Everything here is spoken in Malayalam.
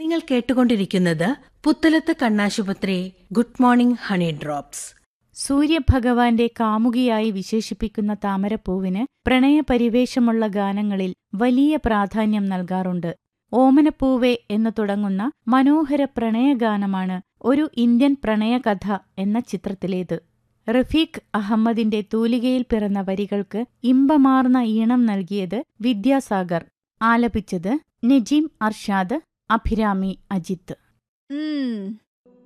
നിങ്ങൾ കേട്ടുകൊണ്ടിരിക്കുന്നത് പുത്തലത്ത് കണ്ണാശുപത്രി ഗുഡ് മോർണിംഗ് ഹണി ഡ്രോപ്സ് സൂര്യഭഗവാന്റെ കാമുകിയായി വിശേഷിപ്പിക്കുന്ന താമരപ്പൂവിന് പ്രണയപരിവേഷമുള്ള ഗാനങ്ങളിൽ വലിയ പ്രാധാന്യം നൽകാറുണ്ട് ഓമനപ്പൂവേ എന്ന് തുടങ്ങുന്ന മനോഹര പ്രണയഗാനമാണ് ഒരു ഇന്ത്യൻ പ്രണയകഥ എന്ന ചിത്രത്തിലേത് റഫീഖ് അഹമ്മദിന്റെ തൂലികയിൽ പിറന്ന വരികൾക്ക് ഇമ്പമാർന്ന ഈണം നൽകിയത് വിദ്യാസാഗർ ആലപിച്ചത് നജീം അർഷാദ് അഭിരാമി അജിത്ത് ഉം